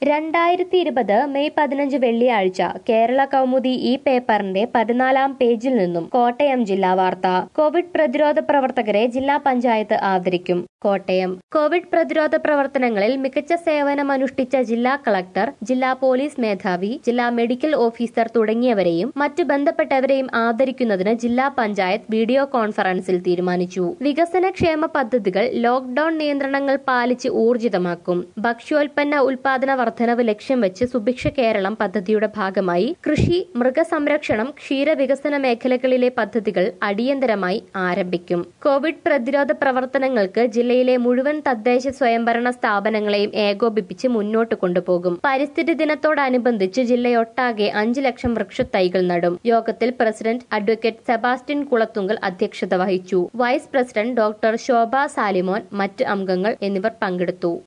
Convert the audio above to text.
രണ്ടായിരത്തി ഇരുപത് മെയ് പതിനഞ്ച് വെള്ളിയാഴ്ച കേരള കൗമുദി ഈ പേപ്പറിന്റെ പതിനാലാം പേജിൽ നിന്നും കോട്ടയം ജില്ലാ വാർത്ത കോവിഡ് പ്രതിരോധ പ്രവർത്തകരെ ജില്ലാ പഞ്ചായത്ത് ആദരിക്കും കോട്ടയം കോവിഡ് പ്രതിരോധ പ്രവർത്തനങ്ങളിൽ മികച്ച സേവനമനുഷ്ഠിച്ച ജില്ലാ കളക്ടർ ജില്ലാ പോലീസ് മേധാവി ജില്ലാ മെഡിക്കൽ ഓഫീസർ തുടങ്ങിയവരെയും മറ്റു ബന്ധപ്പെട്ടവരെയും ആദരിക്കുന്നതിന് ജില്ലാ പഞ്ചായത്ത് വീഡിയോ കോൺഫറൻസിൽ തീരുമാനിച്ചു വികസനക്ഷേമ പദ്ധതികൾ ലോക്ഡൌൺ നിയന്ത്രണങ്ങൾ പാലിച്ച് ഊർജിതമാക്കും ഭക്ഷ്യോൽപ്പന്ന ഉൽപാദന വർധനവ് ലക്ഷ്യം വെച്ച് സുഭിക്ഷ കേരളം പദ്ധതിയുടെ ഭാഗമായി കൃഷി മൃഗസംരക്ഷണം ക്ഷീരവികസന മേഖലകളിലെ പദ്ധതികൾ അടിയന്തരമായി ആരംഭിക്കും കോവിഡ് പ്രതിരോധ പ്രവർത്തനങ്ങൾക്ക് ജില്ലയിലെ മുഴുവൻ തദ്ദേശ സ്വയംഭരണ സ്ഥാപനങ്ങളെയും ഏകോപിപ്പിച്ച് മുന്നോട്ട് കൊണ്ടുപോകും പരിസ്ഥിതി ദിനത്തോടനുബന്ധിച്ച് ജില്ലയൊട്ടാകെ അഞ്ച് ലക്ഷം വൃക്ഷത്തൈകൾ നടും യോഗത്തിൽ പ്രസിഡന്റ് അഡ്വക്കേറ്റ് സെബാസ്റ്റ്യൻ കുളത്തുങ്കൽ അധ്യക്ഷത വഹിച്ചു vice president doctor Shobha Salimon മറ്റ് അംഗങ്ങൾ എന്നിവർ പങ്കെടുത്തു